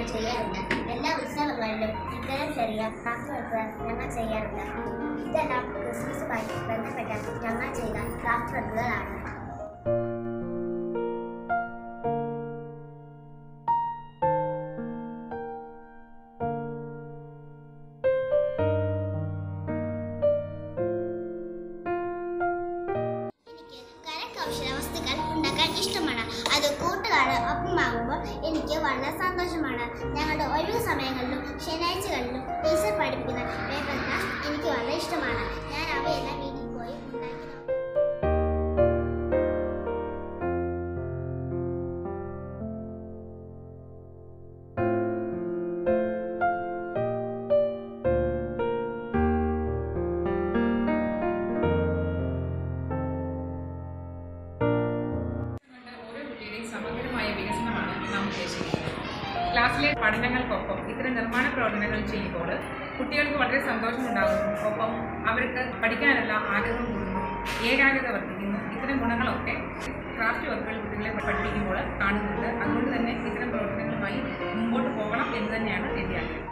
ഞങ്ങൾ ചെയ്യാറുണ്ട് എല്ലാ ഉത്സവങ്ങളിലും ഇത്തരം ചെറിയ ക്രാഫ്റ്റ് വർക്കുകൾ ഞങ്ങൾ ചെയ്യാറുണ്ട് ഇതെല്ലാം ക്രിസ്മസുമായി ബന്ധപ്പെട്ട ഞങ്ങൾ ചെയ്ത ക്രാഫ്റ്റ് വർക്കുകളാണ് എനിക്ക് കരകൗശല വസ്തുക്കൾ ഉണ്ടാക്കാൻ ഇഷ്ടമാണ് അത് കൂട്ടുകാരുടെ ഒപ്പമാകുമ്പോൾ എനിക്ക് വളരെ സന്തോഷമാണ് ഞങ്ങളുടെ ഒഴിവ് സമയങ്ങളിലും ശനിയാഴ്ചകളിലും ടീച്ചർ പഠിപ്പിക്കുന്ന പേപ്പർ ക്രാഫ്റ്റ് എനിക്ക് വളരെ ഇഷ്ടമാണ് ഞാൻ അവയെല്ലാം വീട്ടിൽ പോയി ഉണ്ടാക്കി നോക്കും. കൊണ്ട് ഓരോ കുട്ടിയുടെയും സമഗ്രമായ വികസനമാണ് നാം ഉദ്ദേശിക്കുന്നത് ക്ലാസ്സിലെ പഠനങ്ങൾക്കൊപ്പം ഇത്തരം നിർമ്മാണ പ്രവർത്തനങ്ങൾ ചെയ്യുമ്പോൾ കുട്ടികൾക്ക് വളരെ സന്തോഷമുണ്ടാകുന്നു ഒപ്പം അവർക്ക് പഠിക്കാനുള്ള ആഗ്രഹം കൂടുന്നു ഏകാഗ്രത വർദ്ധിക്കുന്നു ഇത്തരം ഗുണങ്ങളൊക്കെ ക്രാഫ്റ്റ് വർക്കുകൾ കുട്ടികളെ പഠിപ്പിക്കുമ്പോൾ കാണുന്നുണ്ട് അതുകൊണ്ട് തന്നെ ഇത്തരം പ്രവർത്തനങ്ങളുമായി മുമ്പോട്ട് പോകണം എന്ന് തന്നെയാണ് എൻ്റെ ആഗ്രഹം